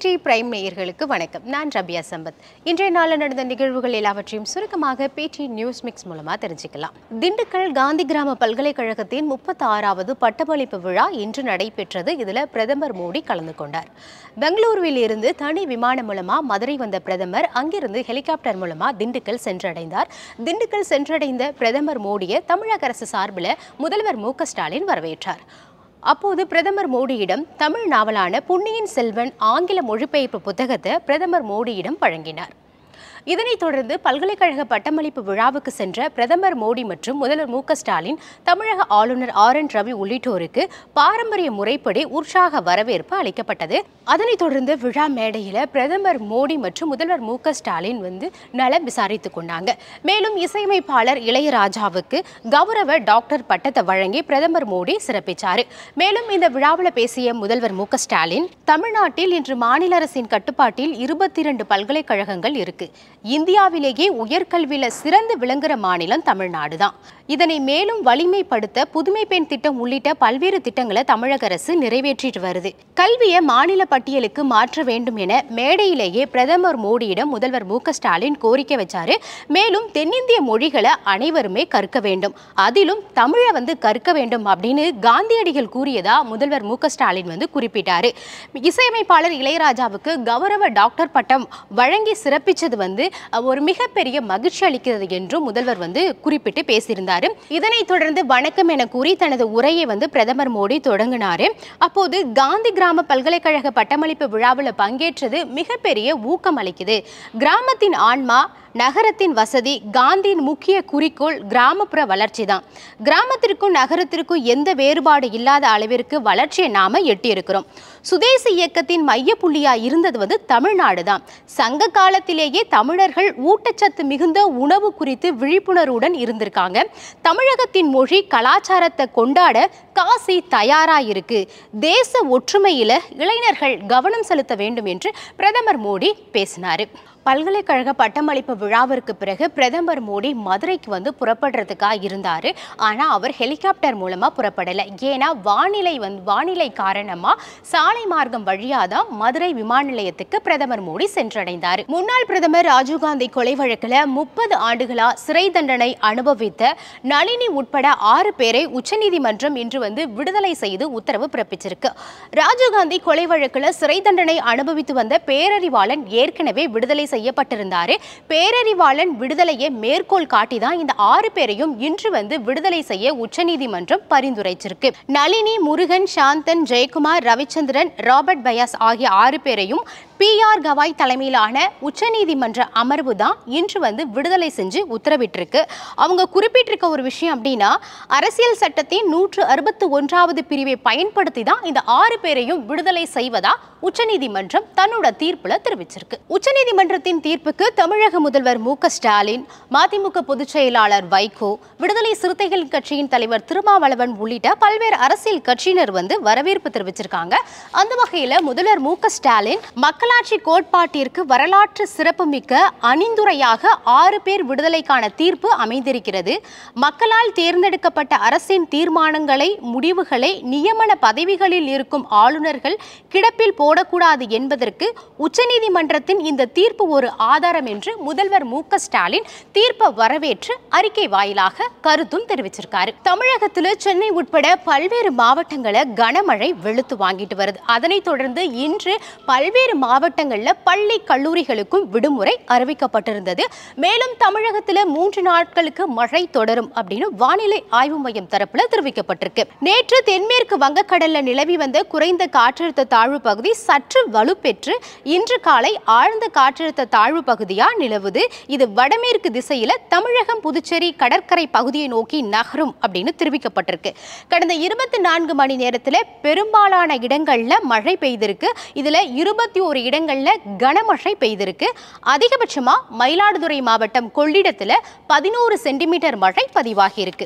பிடி பிரைம் நேயர்களுக்கு வணக்கம் நான் ரபியா சம்பத் இன்றைய நாளில் நடந்த நிகழ்வுகள் எல்லாவற்றையும் சுருக்கமாக பிடி நியூஸ் மிக்ஸ் மூலமா தெரிஞ்சுக்கலாம் திண்டுக்கல் காந்தி கிராம பல்கலைக்கழகத்தின் முப்பத்தி ஆறாவது பட்டமளிப்பு விழா இன்று நடைபெற்றது இதுல பிரதமர் மோடி கலந்து கொண்டார் பெங்களூருவில் இருந்து தனி விமானம் மூலமா மதுரை வந்த பிரதமர் அங்கிருந்து ஹெலிகாப்டர் மூலமா திண்டுக்கல் சென்றடைந்தார் திண்டுக்கல் சென்றடைந்த பிரதமர் மோடியை தமிழக அரசு சார்பில் முதல்வர் மு க ஸ்டாலின் வரவேற்றார் அப்போது பிரதமர் மோடியிடம் தமிழ் நாவலான பொன்னியின் செல்வன் ஆங்கில மொழிபெயர்ப்பு புத்தகத்தை பிரதமர் மோடியிடம் வழங்கினார் இதனைத் தொடர்ந்து பல்கலைக்கழக பட்டமளிப்பு விழாவுக்கு சென்ற பிரதமர் மோடி மற்றும் முதல்வர் மு க ஸ்டாலின் தமிழக ஆளுநர் ஆர் என் ரவி உள்ளிட்டோருக்கு பாரம்பரிய முறைப்படி உற்சாக வரவேற்பு அளிக்கப்பட்டது அதனைத் தொடர்ந்து விழா மேடையில் பிரதமர் மோடி மற்றும் முதல்வர் மு க ஸ்டாலின் வந்து நலம் விசாரித்துக் கொண்டாங்க மேலும் இசையமைப்பாளர் இளையராஜாவுக்கு கௌரவ டாக்டர் பட்டத்தை வழங்கி பிரதமர் மோடி சிறப்பிச்சாரு மேலும் இந்த விழாவில் பேசிய முதல்வர் மு க ஸ்டாலின் தமிழ்நாட்டில் இன்று மாநில அரசின் கட்டுப்பாட்டில் இருபத்தி இரண்டு பல்கலைக்கழகங்கள் இருக்கு இந்தியாவிலேயே உயர்கல்வியில சிறந்து விளங்குற மாநிலம் தமிழ்நாடு தான் இதனை மேலும் வலிமைப்படுத்த புதுமை பெண் திட்டம் உள்ளிட்ட பல்வேறு திட்டங்களை தமிழக அரசு நிறைவேற்றிட்டு வருது கல்வியை மாநில பட்டியலுக்கு மாற்ற வேண்டும் என மேடையிலேயே பிரதமர் மோடியிடம் முதல்வர் மு க ஸ்டாலின் கோரிக்கை வச்சாரு மேலும் தென்னிந்திய மொழிகளை அனைவருமே கற்க வேண்டும் அதிலும் தமிழை வந்து கற்க வேண்டும் அப்படின்னு காந்தியடிகள் கூறியதா முதல்வர் மு க ஸ்டாலின் வந்து குறிப்பிட்டாரு இசையமைப்பாளர் இளையராஜாவுக்கு கௌரவ டாக்டர் பட்டம் வழங்கி சிறப்பிச்சது வந்து அஹ், ஒரு மிகப்பெரிய மகிழ்ச்சி அளிக்கிறது என்றும் முதல்வர் வந்து குறிப்பிட்டு பேசியிருந்தாரு இதனைத் தொடர்ந்து வணக்கம் என கூறி தனது உரையை வந்து பிரதமர் மோடி தொடங்கினாரு அப்போது காந்தி கிராம பல்கலைக்கழக பட்டமளிப்பு விழாவில் பங்கேற்றது மிகப்பெரிய ஊக்கம் அளிக்குது கிராமத்தின் ஆன்மா நகரத்தின் வசதி காந்தியின் முக்கிய குறிக்கோள் கிராமப்புற வளர்ச்சி தான் கிராமத்திற்கும் நகரத்திற்கும் எந்த வேறுபாடு இல்லாத அளவிற்கு வளர்ச்சியை நாம எட்டியிருக்கிறோம் சுதேசி இயக்கத்தின் மையப்புள்ளியா இருந்தது வந்து தமிழ்நாடு தான் சங்க காலத்திலேயே தமிழர்கள் ஊட்டச்சத்து மிகுந்த உணவு குறித்து விழிப்புணர்வுடன் இருந்திருக்காங்க தமிழகத்தின் மொழி கலாச்சாரத்தை கொண்டாட காசி தயாரா இருக்கு தேச ஒற்றுமையில இளைஞர்கள் கவனம் செலுத்த வேண்டும் என்று பிரதமர் மோடி பேசினாரு பல்கலைக்கழக பட்டமளிப்பு விழாவிற்கு பிறகு பிரதமர் மோடி மதுரைக்கு வந்து புறப்படுறதுக்காக இருந்தார் ஆனால் அவர் ஹெலிகாப்டர் மூலமாக புறப்படலை ஏன்னா வானிலை வந்து வானிலை காரணமாக சாலை மார்க்கம் வழியாக தான் மதுரை விமான நிலையத்துக்கு பிரதமர் மோடி சென்றடைந்தார் முன்னாள் பிரதமர் ராஜீவ்காந்தி கொலை வழக்கில் முப்பது ஆண்டுகளா சிறை தண்டனை அனுபவித்த நளினி உட்பட ஆறு பேரை உச்சநீதிமன்றம் இன்று வந்து விடுதலை செய்து உத்தரவு பிறப்பிச்சிருக்கு ராஜீவ்காந்தி கொலை வழக்கில் சிறை தண்டனை அனுபவித்து வந்த பேரறிவாளன் ஏற்கனவே விடுதலை செய்யப்பட்டிருந்தாரு பேரறிவாளன் விடுதலையை மேற்கோள் காட்டி தான் இந்த ஆறு பேரையும் இன்று வந்து விடுதலை செய்ய உச்சநீதிமன்றம் பரிந்துரைச்சிருக்கு நளினி முருகன் சாந்தன் ஜெயக்குமார் ரவிச்சந்திரன் ராபர்ட் பயாஸ் ஆகிய ஆறு பேரையும் பி ஆர் கவாய் தலைமையிலான உச்சநீதிமன்ற அமர்வு தான் இன்று வந்து விடுதலை செஞ்சு உத்தரவிட்டிருக்கு அவங்க குறிப்பிட்டிருக்க ஒரு விஷயம் அப்படின்னா அரசியல் சட்டத்தின் நூற்று அறுபத்து ஒன்றாவது பிரிவை பயன்படுத்தி தான் இந்த ஆறு பேரையும் விடுதலை செய்வதா உச்சநீதிமன்றம் தன்னோட தீர்ப்புல தெரிவிச்சிருக்கு உச்சநீதிமன்றத்தின் தீர்ப்புக்கு தமிழக முதல்வர் மு க ஸ்டாலின் மதிமுக பொதுச் செயலாளர் வைகோ விடுதலை சிறுத்தைகள் கட்சியின் தலைவர் திருமாவளவன் உள்ளிட்ட பல்வேறு அரசியல் கட்சியினர் வந்து வரவேற்பு தெரிவிச்சிருக்காங்க அந்த வகையில முதல்வர் மு க ஸ்டாலின் மக்களாட்சி கோட்பாட்டிற்கு வரலாற்று சிறப்புமிக்க அணிந்துரையாக ஆறு பேர் விடுதலைக்கான தீர்ப்பு அமைந்திருக்கிறது மக்களால் தேர்ந்தெடுக்கப்பட்ட அரசின் தீர்மானங்களை முடிவுகளை நியமன பதவிகளில் இருக்கும் ஆளுநர்கள் கிடப்பில் போடக்கூடாது என்பதற்கு உச்சநீதிமன்றத்தின் இந்த தீர்ப்பு ஒரு ஆதாரம் என்று முதல்வர் மு க ஸ்டாலின் தீர்ப்பை வரவேற்று அறிக்கை வாயிலாக கருத்தும் தெரிவிச்சிருக்காரு தமிழகத்துல சென்னை உட்பட பல்வேறு மாவட்டங்களை கனமழை வெளுத்து வாங்கிட்டு வருது அதனைத் தொடர்ந்து இன்று பல்வேறு மாவட்டங்கள்ல பள்ளி கல்லூரிகளுக்கும் விடுமுறை அறிவிக்கப்பட்டிருந்தது மேலும் தமிழகத்துல மூன்று நாட்களுக்கு மழை தொடரும் அப்படின்னு வானிலை ஆய்வு மையம் தரப்புல தெரிவிக்கப்பட்டிருக்கு நேற்று தென்மேற்கு வங்கக்கடல்ல நிலவி வந்த குறைந்த காற்றழுத்த தாழ்வு பகுதி சற்று வலுப்பெற்று இன்று காலை ஆழ்ந்த காற்றழுத்த தாழ்வு பகுதியா நிலவுது இது வடமேற்கு திசையில தமிழகம் புதுச்சேரி கடற்கரை பகுதியை நோக்கி நகரும் அப்படின்னு தெரிவிக்கப்பட்டிருக்கு கடந்த இருபத்தி நான்கு மணி நேரத்துல பெரும்பாலான இடங்கள்ல மழை பெய்திருக்கு இதுல இருபத்தி ஒரு இடங்கள்ல கனமழை பெய்திருக்கு அதிகபட்சமா மயிலாடுதுறை மாவட்டம் கொள்ளிடத்துல பதினோரு சென்டிமீட்டர் மழை பதிவாகி இருக்கு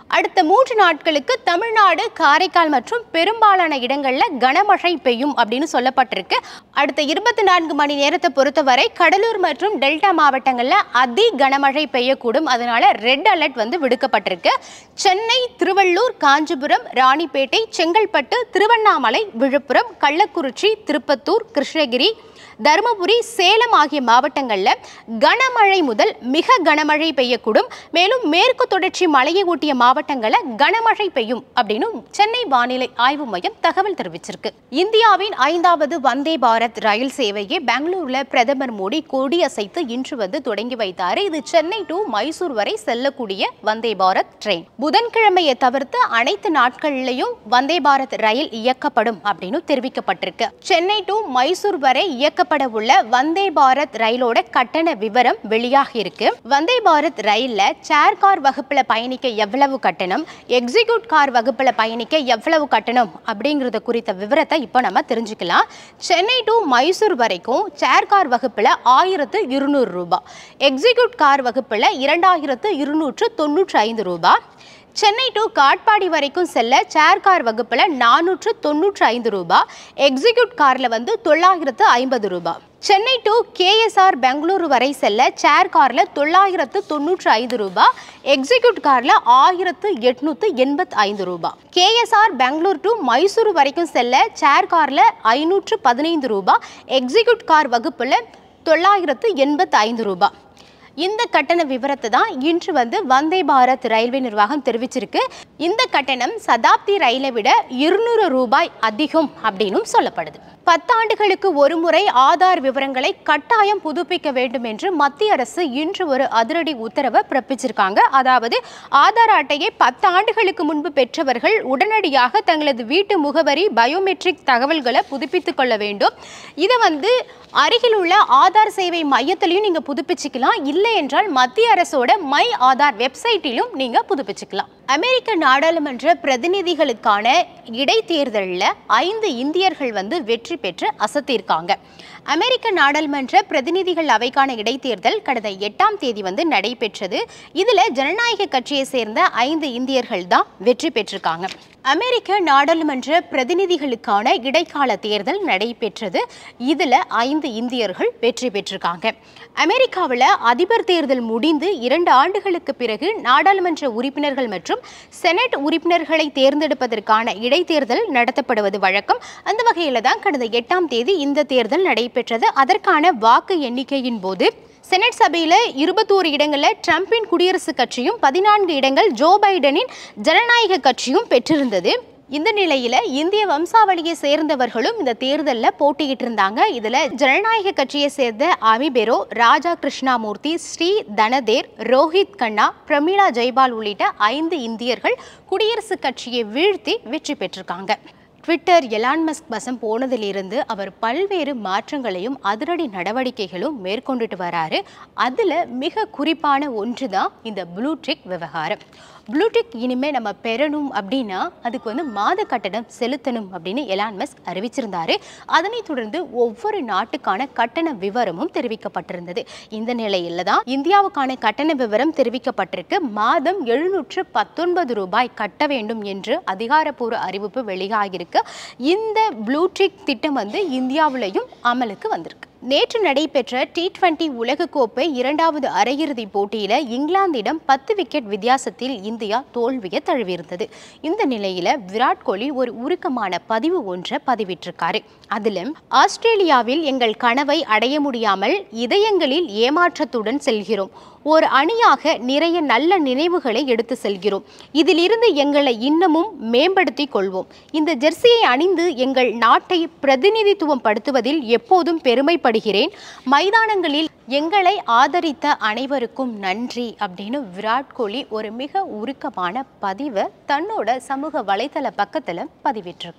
அடுத்த மூன்று நாட்களுக்கு தமிழ்நாடு காரைக்கால் மற்றும் பெரும்பாலான இடங்கள்ல கனமழை பெய்யும் அப்படின்னு சொல்லப்பட்டிருக்கு அடுத்த இருபத்தி நான்கு மணி நேரத்தை பொறுத்தவரை கடலூர் மற்றும் டெல்டா மாவட்டங்கள்ல அதி கனமழை பெய்யக்கூடும் அதனால ரெட் அலர்ட் வந்து விடுக்கப்பட்டிருக்கு சென்னை திருவள்ளூர் காஞ்சிபுரம் ராணிப்பேட்டை செங்கல்பட்டு திருவண்ணாமலை விழுப்புரம் கள்ளக்குறிச்சி திருப்பத்தூர் கிருஷ்ணகிரி தருமபுரி சேலம் ஆகிய மாவட்டங்கள்ல கனமழை முதல் மிக கனமழை பெய்யக்கூடும் மேலும் மேற்கு தொடர்ச்சி மலையை ஒட்டிய மாவட்டங்கள்ல கனமழை பெய்யும் அப்படின்னு சென்னை வானிலை ஆய்வு மையம் தகவல் தெரிவிச்சிருக்கு இந்தியாவின் ஐந்தாவது வந்தே பாரத் ரயில் சேவையை பெங்களூர்ல பிரதமர் மோடி கொடியசைத்து இன்று வந்து தொடங்கி வைத்தாரு இது சென்னை டு மைசூர் வரை செல்லக்கூடிய வந்தே பாரத் ட்ரெயின் புதன்கிழமையை தவிர்த்து அனைத்து நாட்களிலையும் வந்தே பாரத் ரயில் இயக்கப்படும் அப்படின்னு தெரிவிக்கப்பட்டிருக்கு சென்னை டு மைசூர் வரை இயக்கப்பட உள்ள வந்தே பாரத் ரயிலோட கட்டண விவரம் வெளியாகி இருக்கு வந்தே பாரத் ரயில்ல சேர் கார் வகுப்புல பயணிக்க எவ்வளவு கட்டணம் எக்ஸிக்யூட் கார் வகுப்புல பயணிக்க எவ்வளவு கட்டணம் அப்படிங்கறத குறித்த விவரத்தை இப்போ நம்ம தெரிஞ்சுக்கலாம் சென்னை டு மைசூர் வரைக்கும் சேர் கார் வகுப்புல ஆயிரத்து இருநூறு ரூபாய் எக்ஸிக்யூட் கார் வகுப்புல இரண்டாயிரத்து இருநூற்று தொண்ணூற்றி ஐந்து ரூபாய் சென்னை டு காட்பாடி வரைக்கும் செல்ல சேர் கார் வகுப்புல நானூற்று தொண்ணூற்றி ஐந்து ரூபாய் எக்ஸிக்யூட் கார்ல வந்து தொள்ளாயிரத்து ஐம்பது ரூபாய் சென்னை டு கேஎஸ்ஆர் பெங்களூரு வரை செல்ல சேர் கார்ல தொள்ளாயிரத்து தொண்ணூற்றி ஐந்து ரூபாய் எக்ஸிக்யூட் கார்ல ஆயிரத்து எட்நூத்து எண்பத்தி ஐந்து ரூபாய் கேஎஸ்ஆர் பெங்களூர் டு மைசூரு வரைக்கும் செல்ல சேர் கார்ல ஐநூற்று பதினைந்து ரூபாய் எக்ஸிக்யூட் கார் வகுப்புல தொள்ளாயிரத்து எண்பத்தி ஐந்து ரூபாய் இந்த கட்டண விவரத்தை தான் இன்று வந்து வந்தே பாரத் ரயில்வே நிர்வாகம் தெரிவிச்சிருக்கு இந்த கட்டணம் சதாப்தி ரயிலை விட இருநூறு ரூபாய் அதிகம் அப்படின்னும் சொல்லப்படுது பத்தாண்டுகளுக்கு ஒருமுறை ஆதார் விவரங்களை கட்டாயம் புதுப்பிக்க வேண்டும் என்று மத்திய அரசு இன்று ஒரு அதிரடி உத்தரவை பிறப்பிச்சிருக்காங்க அதாவது ஆதார் அட்டையை பத்து ஆண்டுகளுக்கு முன்பு பெற்றவர்கள் உடனடியாக தங்களது வீட்டு முகவரி பயோமெட்ரிக் தகவல்களை புதுப்பித்துக் கொள்ள வேண்டும் இதை வந்து அருகில் உள்ள ஆதார் சேவை மையத்திலையும் நீங்க புதுப்பிச்சுக்கலாம் இல்லை என்றால் மத்திய அரசோட மை ஆதார் வெப்சைட்டிலும் நீங்க புதுப்பிச்சுக்கலாம் அமெரிக்க நாடாளுமன்ற பிரதிநிதிகளுக்கான இடைத்தேர்தலில் ஐந்து இந்தியர்கள் வந்து வெற்றி பெற்று அசத்தியிருக்காங்க அமெரிக்க நாடாளுமன்ற பிரதிநிதிகள் அவைக்கான இடைத்தேர்தல் கடந்த எட்டாம் தேதி வந்து நடைபெற்றது இதுல ஜனநாயக கட்சியை சேர்ந்த ஐந்து இந்தியர்கள் தான் வெற்றி பெற்றிருக்காங்க அமெரிக்க நாடாளுமன்ற பிரதிநிதிகளுக்கான இடைக்கால தேர்தல் நடைபெற்றது இதுல ஐந்து இந்தியர்கள் வெற்றி பெற்றிருக்காங்க அமெரிக்காவில் அதிபர் தேர்தல் முடிந்து இரண்டு ஆண்டுகளுக்கு பிறகு நாடாளுமன்ற உறுப்பினர்கள் மற்றும் செனட் உறுப்பினர்களை தேர்ந்தெடுப்பதற்கான இடைத்தேர்தல் நடத்தப்படுவது வழக்கம் அந்த வகையில் தான் கடந்த எட்டாம் தேதி இந்த தேர்தல் நடைபெற்றது அதற்கான வாக்கு எண்ணிக்கையின் போது செனட் சபையில் இருபத்தோரு இடங்களில் ட்ரம்பின் குடியரசுக் கட்சியும் பதினான்கு இடங்கள் ஜோ பைடனின் ஜனநாயக கட்சியும் பெற்றிருந்தது இந்த நிலையில இந்திய வம்சாவளியை சேர்ந்தவர்களும் இந்த தேர்தலில் போட்டியிட்டு இருந்தாங்க இதுல ஜனநாயக கட்சியை சேர்ந்த அமிபெரோ ராஜா கிருஷ்ணாமூர்த்தி ஸ்ரீ தனதேர் ரோஹித் கண்ணா பிரமீளா ஜெய்பால் உள்ளிட்ட ஐந்து இந்தியர்கள் குடியரசுக் கட்சியை வீழ்த்தி வெற்றி பெற்றிருக்காங்க ட்விட்டர் எலான் மஸ்க் வசம் போனதிலிருந்து அவர் பல்வேறு மாற்றங்களையும் அதிரடி நடவடிக்கைகளும் மேற்கொண்டுட்டு வராரு அதில் மிக குறிப்பான ஒன்று தான் இந்த ப்ளூடிக் விவகாரம் ப்ளூடிக் இனிமேல் நம்ம பெறணும் அப்படின்னா அதுக்கு வந்து மாத கட்டணம் செலுத்தணும் அப்படின்னு எலான் மஸ்க் அறிவிச்சிருந்தாரு அதனைத் தொடர்ந்து ஒவ்வொரு நாட்டுக்கான கட்டண விவரமும் தெரிவிக்கப்பட்டிருந்தது இந்த நிலையில தான் இந்தியாவுக்கான கட்டண விவரம் தெரிவிக்கப்பட்டிருக்கு மாதம் எழுநூற்று பத்தொன்பது ரூபாய் கட்ட வேண்டும் என்று அதிகாரப்பூர்வ அறிவிப்பு வெளியாகியிருக்கு இந்த ப்ளூடிக் திட்டம் வந்து இந்தியாவிலையும் அமலுக்கு வந்திருக்கு நேற்று நடைபெற்ற டி டுவெண்டி உலகக்கோப்பை இரண்டாவது அரையிறுதிப் போட்டியில இங்கிலாந்திடம் பத்து விக்கெட் வித்தியாசத்தில் இந்தியா தோல்வியை தழுவியிருந்தது இந்த நிலையில விராட் கோலி ஒரு உருக்கமான பதிவு ஒன்றை பதிவிட்டிருக்காரு அதில் ஆஸ்திரேலியாவில் எங்கள் கனவை அடைய முடியாமல் இதயங்களில் ஏமாற்றத்துடன் செல்கிறோம் ஒரு அணியாக நிறைய நல்ல நினைவுகளை எடுத்து செல்கிறோம் இதிலிருந்து எங்களை இன்னமும் மேம்படுத்தி கொள்வோம் இந்த ஜெர்சியை அணிந்து எங்கள் நாட்டை பிரதிநிதித்துவம் படுத்துவதில் எப்போதும் பெருமைப்படுகிறேன் மைதானங்களில் எங்களை ஆதரித்த அனைவருக்கும் நன்றி அப்படின்னு விராட் கோலி ஒரு மிக உருக்கமான பதிவை தன்னோட சமூக வலைதள பக்கத்தில் பதிவிட்டிருக்காரு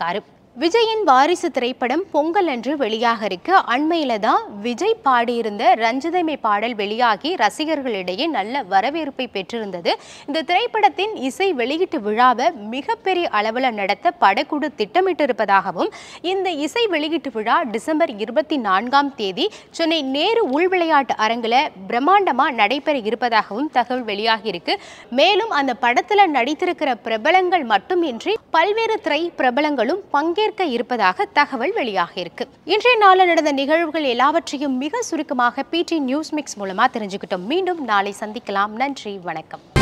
விஜயின் வாரிசு திரைப்படம் பொங்கல் அன்று வெளியாக இருக்கு அண்மையில தான் விஜய் பாடியிருந்த ரஞ்சிதமை பாடல் வெளியாகி ரசிகர்களிடையே நல்ல வரவேற்பை பெற்றிருந்தது இந்த திரைப்படத்தின் இசை வெளியீட்டு விழாவை மிகப்பெரிய அளவில் நடத்த படக்குழு திட்டமிட்டிருப்பதாகவும் இந்த இசை வெளியீட்டு விழா டிசம்பர் இருபத்தி நான்காம் தேதி சென்னை நேரு உள் விளையாட்டு அரங்கில் பிரம்மாண்டமாக நடைபெற இருப்பதாகவும் தகவல் வெளியாகி இருக்கு மேலும் அந்த படத்தில் நடித்திருக்கிற பிரபலங்கள் மட்டுமின்றி பல்வேறு திரை பிரபலங்களும் பங்கேற்க இருப்பதாக தகவல் வெளியாகியிருக்கு இன்றைய நாளில் நடந்த நிகழ்வுகள் எல்லாவற்றையும் மிக சுருக்கமாக பிடி நியூஸ் மிக்ஸ் மூலமா தெரிஞ்சுக்கிட்டோம் மீண்டும் நாளை சந்திக்கலாம் நன்றி வணக்கம்